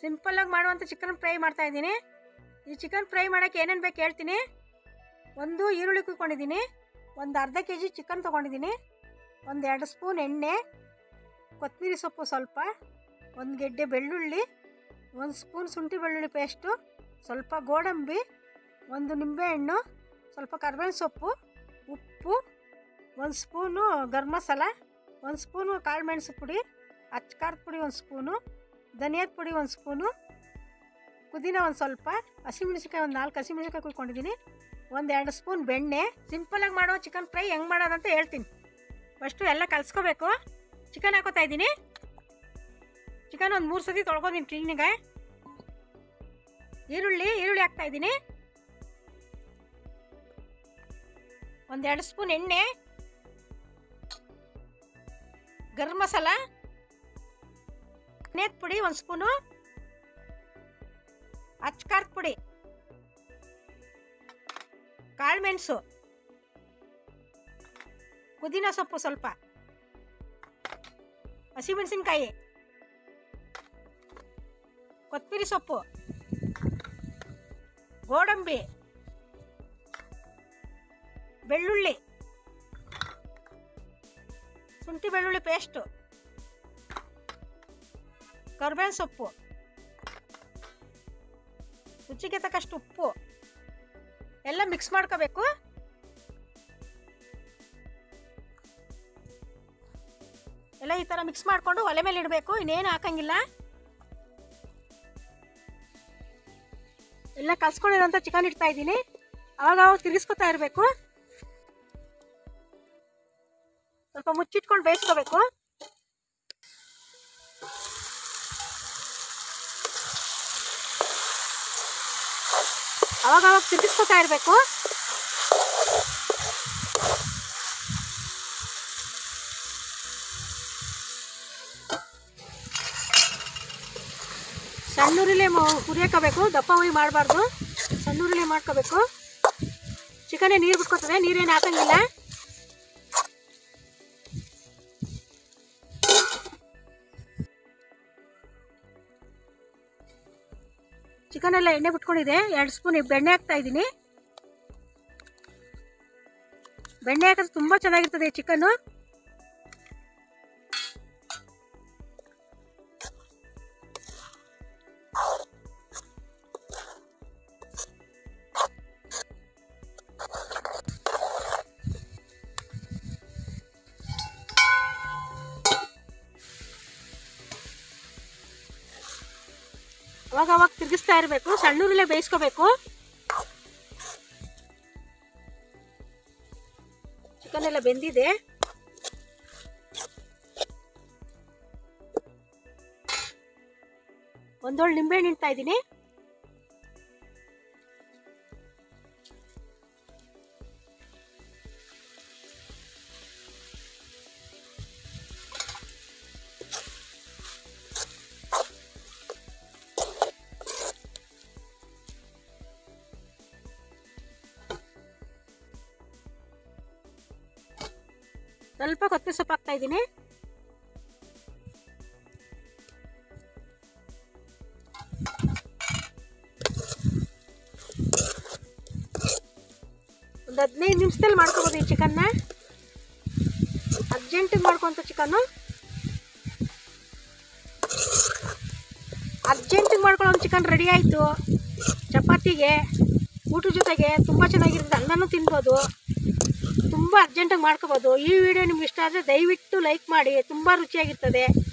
ಸಿಂಪಲ್ಲಾಗಿ ಮಾಡುವಂಥ chicken fry ಮಾಡ್ತಾ ಇದ್ದೀನಿ ಈ ಚಿಕನ್ ಫ್ರೈ ಮಾಡೋಕ್ಕೆ ಏನೇನು ಬೇಕು ಹೇಳ್ತೀನಿ ಒಂದು ಈರುಳ್ಳಿ ಕುಯ್ಕೊಂಡಿದ್ದೀನಿ ಒಂದು ಅರ್ಧ ಕೆ ಜಿ ಚಿಕನ್ ತೊಗೊಂಡಿದ್ದೀನಿ ಒಂದು ಎರಡು ಸ್ಪೂನ್ ಎಣ್ಣೆ ಕೊತ್ತಂಬರಿ ಸೊಪ್ಪು ಸ್ವಲ್ಪ ಒಂದು ಗೆಡ್ಡೆ ಬೆಳ್ಳುಳ್ಳಿ ಒಂದು ಸ್ಪೂನ್ ಶುಂಠಿ ಬೆಳ್ಳುಳ್ಳಿ ಪೇಸ್ಟು ಸ್ವಲ್ಪ ಗೋಡಂಬಿ ಒಂದು ನಿಂಬೆಹಣ್ಣು ಸ್ವಲ್ಪ ಕರ್ಬೇವಿನ ಸೊಪ್ಪು ಉಪ್ಪು ಒಂದು ಸ್ಪೂನು ಗರಂ ಮಸಾಲ ಒಂದು ಸ್ಪೂನು ಕಾಳು ಮೆಣಸು ಪುಡಿ ಅಚ್ಚ ಖಾರದ ಪುಡಿ ಒಂದು ಸ್ಪೂನು ಧನಿಯಾದ ಪುಡಿ ಒಂದು ಸ್ಪೂನು ಪುದೀನ ಒಂದು ಸ್ವಲ್ಪ ಹಸಿಮೆಣಸಿನ್ಕಾಯಿ ಒಂದು ನಾಲ್ಕು ಹಸಿಮೆಣಸಿನ್ಕಾಯಿ ಕುಯ್ಕೊಂಡಿದ್ದೀನಿ ಒಂದು ಎರಡು ಸ್ಪೂನ್ ಬೆಣ್ಣೆ ಸಿಂಪಲಾಗಿ ಮಾಡೋ ಚಿಕನ್ ಫ್ರೈ ಹೆಂಗೆ ಮಾಡೋದಂತ ಹೇಳ್ತೀನಿ ಫಸ್ಟು ಎಲ್ಲ ಕಲಿಸ್ಕೋಬೇಕು ಚಿಕನ್ ಹಾಕೋತಾ ಇದ್ದೀನಿ ಚಿಕನ್ ಒಂದು ಮೂರು ಸತಿ ತೊಳ್ಕೊತೀನಿ ಕ್ಲೀನಿಗೆ ಈರುಳ್ಳಿ ಈರುಳ್ಳಿ ಹಾಕ್ತಾ ಇದ್ದೀನಿ ಒಂದೆರಡು ಸ್ಪೂನ್ ಎಣ್ಣೆ ಗರಂ ಮಸಾಲ ಧನಿಯಾದ ಪುಡಿ ಒಂದು ಸ್ಪೂನು ಅಚ್ಚ ಖಾರದ ಪುಡಿ ಕಾಳು ಮೆಣಸು ಪುದೀನ ಸೊಪ್ಪು ಸ್ವಲ್ಪ ಹಸಿಮೆಣಸಿನ್ಕಾಯಿ ಕೊತ್ತಂಬರಿ ಸೊಪ್ಪು ಗೋಡಂಬಿ ಬೆಳ್ಳುಳ್ಳಿ ಶುಂಠಿ ಬೆಳ್ಳುಳ್ಳಿ ಪೇಸ್ಟು ಕರ್ಬೇವಿನ ಸೊಪ್ಪು ರುಚಿಗೆ ತಕ್ಕಷ್ಟು ಉಪ್ಪು ಎಲ್ಲ ಮಿಕ್ಸ್ ಮಾಡ್ಕೋಬೇಕು ಎಲ್ಲ ಈ ಥರ ಮಿಕ್ಸ್ ಮಾಡಿಕೊಂಡು ಒಲೆ ಮೇಲೆ ಇಡಬೇಕು ಇನ್ನೇನು ಹಾಕಂಗಿಲ್ಲ ಎಲ್ಲ ಕಲ್ಸ್ಕೊಂಡಿರೋಂಥ ಚಿಕನ್ ಇಡ್ತಾ ಇದ್ದೀನಿ ಅವಾಗ ಅವಾಗ ತಿರ್ಗಿಸ್ಕೊತಾ ಇರಬೇಕು ಸ್ವಲ್ಪ ಮುಚ್ಚಿಟ್ಕೊಂಡು ಬೇಯಿಸ್ಕೋಬೇಕು ಅವಾಗ ಅವಾಗ ತಿರ್ಗಿಸ್ಕೊತಾ ಇರಬೇಕು ಸಣ್ಣೂರಿಲೇ ಹುರಿಯೋಕೋಬೇಕು ದಪ್ಪ ಹುರಿ ಮಾಡಬಾರ್ದು ಸಣ್ಣೂರಿಲೇ ಮಾಡ್ಕೋಬೇಕು ಚಿಕನೇ ನೀರು ಬಿಟ್ಕೊತದೆ ನೀರೇನು ಹಾಕಂಗಿಲ್ಲ ಚಿಕನ್ ಎಲ್ಲ ಎಣ್ಣೆ ಬಿಟ್ಕೊಂಡಿದೆ ಎರಡು ಸ್ಪೂನ್ ಬೆಣ್ಣೆ ಹಾಕ್ತಾ ಇದ್ದೀನಿ ಬೆಣ್ಣೆ ಹಾಕಿದ್ರೆ ತುಂಬ ಚೆನ್ನಾಗಿರ್ತದೆ ಚಿಕನ್ನು ಅವಾಗ ಅವಾಗ ತಿರುಗಿಸ್ತಾ ಇರಬೇಕು ಸಣ್ಣೂರಲ್ಲೇ ಬೇಯಿಸ್ಕೋಬೇಕು ಚಿಕನ್ ಎಲ್ಲ ಬೆಂದಿದೆ ಒಂದೊಳ್ಳೆ ನಿಂಬೆಹಣ್ಣು ಇಡ್ತಾ ಇದ್ದೀನಿ ಸ್ವಲ್ಪ ಕೊತ್ತಂಬರಿ ಸೊಪ್ಪು ಹಾಕ್ತಾ ಇದ್ದೀನಿ ಒಂದು ಹದಿನೈದು ನಿಮಿಷದಲ್ಲಿ ಮಾಡ್ಕೋಬೋದು ಈ ಚಿಕನ್ನ ಅರ್ಜೆಂಟಿಗೆ ಮಾಡ್ಕೊತ ಚಿಕನ್ನು ಅರ್ಜೆಂಟಿಗೆ ಮಾಡ್ಕೊಳ್ಳೋ ಒಂದು ಚಿಕನ್ ರೆಡಿ ಆಯಿತು ಚಪಾತಿಗೆ ಊಟದ ಜೊತೆಗೆ ತುಂಬ ಚೆನ್ನಾಗಿರುತ್ತೆ ಅನ್ನನೂ ತಿನ್ಬೋದು ತುಂಬ ಅರ್ಜೆಂಟಾಗಿ ಮಾಡ್ಕೋಬೋದು ಈ ವಿಡಿಯೋ ನಿಮ್ಗೆ ಇಷ್ಟ ಆದರೆ ದಯವಿಟ್ಟು ಲೈಕ್ ಮಾಡಿ ತುಂಬ ರುಚಿಯಾಗಿರ್ತದೆ